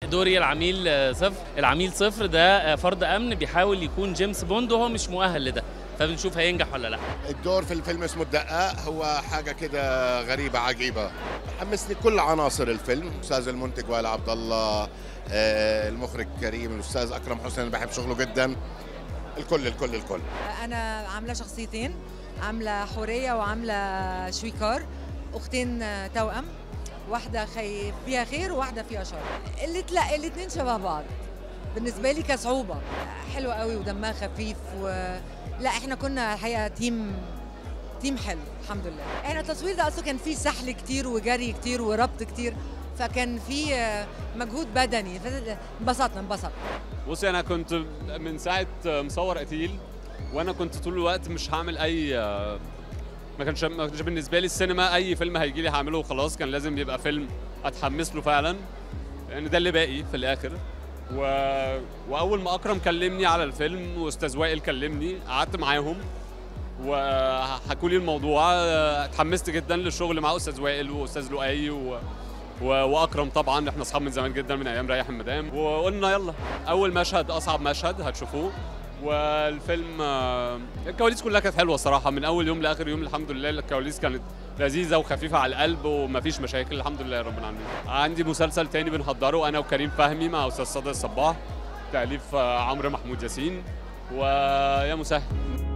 دوري العميل آه، صفر العميل صفر ده آه، فرد امن بيحاول يكون جيمس بوند وهو مش مؤهل لده فبنشوف هينجح ولا لا الدور في الفيلم اسمه الدقاق هو حاجه كده غريبه عجيبه حمسني كل عناصر الفيلم استاذ المنتج وائل عبد الله آه، المخرج كريم الاستاذ اكرم حسين انا بحب شغله جدا الكل الكل الكل انا عامله شخصيتين عامله حوريه وعامله شويكار اختين آه، توأم واحده خي... فيها خير وواحده فيها شر اللي لا الاثنين شبه بعض بالنسبه لي كصعوبه حلوه قوي ودمها خفيف و... لا احنا كنا الحقيقه تيم تيم حلو الحمد لله احنا التصوير ده اصلا كان فيه سحل كتير وجري كتير وربط كتير فكان فيه آه، مجهود بدني انبسطنا انبسطنا بصي انا كنت من ساعه مصور قتيل وانا كنت طول الوقت مش هعمل اي ما كانش ما كانش بالنسبه لي السينما اي فيلم هيجي لي هعمله وخلاص كان لازم يبقى فيلم اتحمس له فعلا لان ده اللي باقي في الاخر و... واول ما اكرم كلمني على الفيلم واستاذ وائل كلمني قعدت معاهم وحكوا لي الموضوع اتحمست جدا للشغل مع استاذ وائل واستاذ لؤي و... و... واكرم طبعا احنا اصحاب من زمان جدا من ايام ريح المدام وقلنا يلا اول مشهد اصعب مشهد هتشوفوه والفيلم آه، الكواليس كلها كانت حلوه الصراحه من اول يوم لاخر يوم الحمد لله الكواليس كانت لذيذه وخفيفه على القلب ومفيش مشاكل الحمد لله رب العالمين عندي مسلسل تاني بنحضره انا وكريم فهمي مع استاذ صادق الصباح تاليف آه، عمرو محمود ياسين ويا مسهل